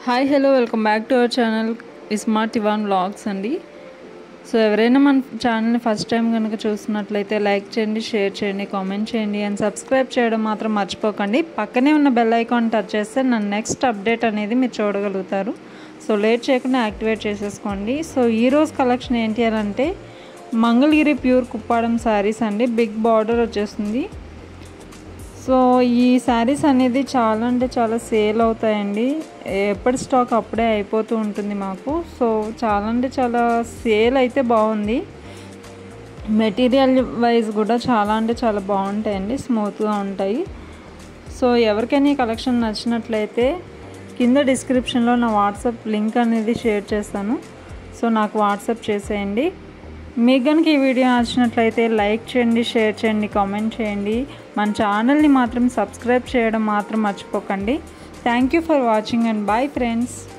hi hello welcome back to our channel Smart Evan Vlogs అండి so ఎవరైనా మన ఛానల్ని ఫస్ట్ టైం కనుక చూస్తున్నట్లయితే లైక్ చేయండి షేర్ చేయండి కామెంట్ చేయండి అండ్ సబ్స్క్రైబ్ చేయడం మాత్రం మర్చిపోకండి పక్కనే ఉన్న బెల్ ఐకాన్ టచ్ చేస్తే నా నెక్స్ట్ అప్డేట్ అనేది మీరు చూడగలుగుతారు సో లేట్ చేయకుండా యాక్టివేట్ చేసేసుకోండి సో ఈరోజు కలెక్షన్ ఏంటి అని అంటే మంగళగిరి ప్యూర్ కుప్పాడం శారీస్ అండి బిగ్ బార్డర్ వచ్చేస్తుంది సో ఈ శారీస్ అనేది చాలా అంటే చాలా సేల్ అవుతాయండి ఎప్పటి స్టాక్ అప్పుడే అయిపోతూ ఉంటుంది మాకు సో చాలా అంటే చాలా సేల్ అయితే బాగుంది మెటీరియల్ వైజ్ కూడా చాలా అంటే చాలా బాగుంటాయండి స్మూత్గా ఉంటాయి సో ఎవరికైనా ఈ కలెక్షన్ నచ్చినట్లయితే కింద డిస్క్రిప్షన్లో నా వాట్సాప్ లింక్ అనేది షేర్ చేస్తాను సో నాకు వాట్సాప్ చేసేయండి మీకు కనుక ఈ వీడియో నచ్చినట్లయితే లైక్ చేయండి షేర్ చేయండి కామెంట్ చేయండి మన ఛానల్ని మాత్రం సబ్స్క్రైబ్ చేయడం మాత్రం మర్చిపోకండి thank you for watching and bye friends